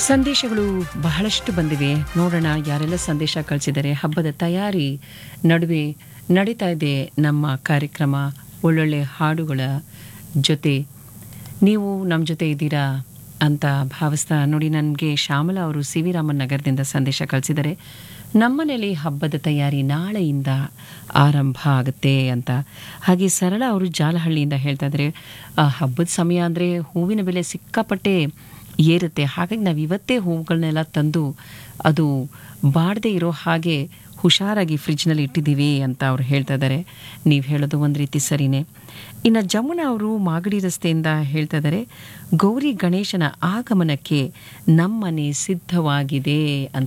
ಸಂದೇಶಗಳು ಬಹಳಷ್ಟು ಬಂದಿವೆ ನೋಡೋಣ ಯಾರೆಲ್ಲ ಸಂದೇಶ ಕಳಿಸಿದ್ದಾರೆ ಹಬ್ಬದ ತಯಾರಿ ನಡುವೆ ನಡೀತಾ ಇದೆ ನಮ್ಮ ಕಾರ್ಯಕ್ರಮ ಒಳ್ಳೊಳ್ಳೆ ಹಾಡುಗಳ ಜೊತೆ ನೀವು ನಮ್ಮ ಜೊತೆ ಇದ್ದೀರಾ ಅಂತ ಭಾವಿಸ್ತಾ ನೋಡಿ ನನಗೆ ಶ್ಯಾಮಲಾ ಅವರು ಸಿ ವಿ ರಾಮನ್ ನಗರದಿಂದ ಸಂದೇಶ ಕಳಿಸಿದ್ದಾರೆ ನಮ್ಮನೇಲಿ ಹಬ್ಬದ ತಯಾರಿ ನಾಳೆಯಿಂದ ಆರಂಭ ಆಗುತ್ತೆ ಅಂತ ಹಾಗೆ ಸರಳ ಅವರು ಜಾಲಹಳ್ಳಿಯಿಂದ ಹೇಳ್ತಾ ಇದ್ದಾರೆ ಆ, ಹಬ್ಬದ ಸಮಯ ಅಂದರೆ ಹೂವಿನ ಬೆಲೆ ಸಿಕ್ಕಾಪಟ್ಟೆ ಏರುತ್ತೆ ಹಾಗಾಗಿ ನಾವು ಇವತ್ತೇ ಹೂವುಗಳನ್ನೆಲ್ಲ ತಂದು ಅದು ಬಾಡದೆ ಇರೋ ಹಾಗೆ ಹುಷಾರಾಗಿ ಫ್ರಿಜ್ನಲ್ಲಿ ಇಟ್ಟಿದ್ದೀವಿ ಅಂತ ಅವ್ರು ಹೇಳ್ತಾ ಇದ್ದಾರೆ ನೀವು ಹೇಳೋದು ಒಂದು ರೀತಿ ಸರಿನೇ ಇನ್ನು ಜಮುನಾ ಅವರು ಮಾಗಡಿ ರಸ್ತೆಯಿಂದ ಹೇಳ್ತಾ ಇದ್ದಾರೆ ಗೌರಿ ಗಣೇಶನ ಆಗಮನಕ್ಕೆ ನಮ್ಮನೆ ಸಿದ್ಧವಾಗಿದೆ ಅಂತ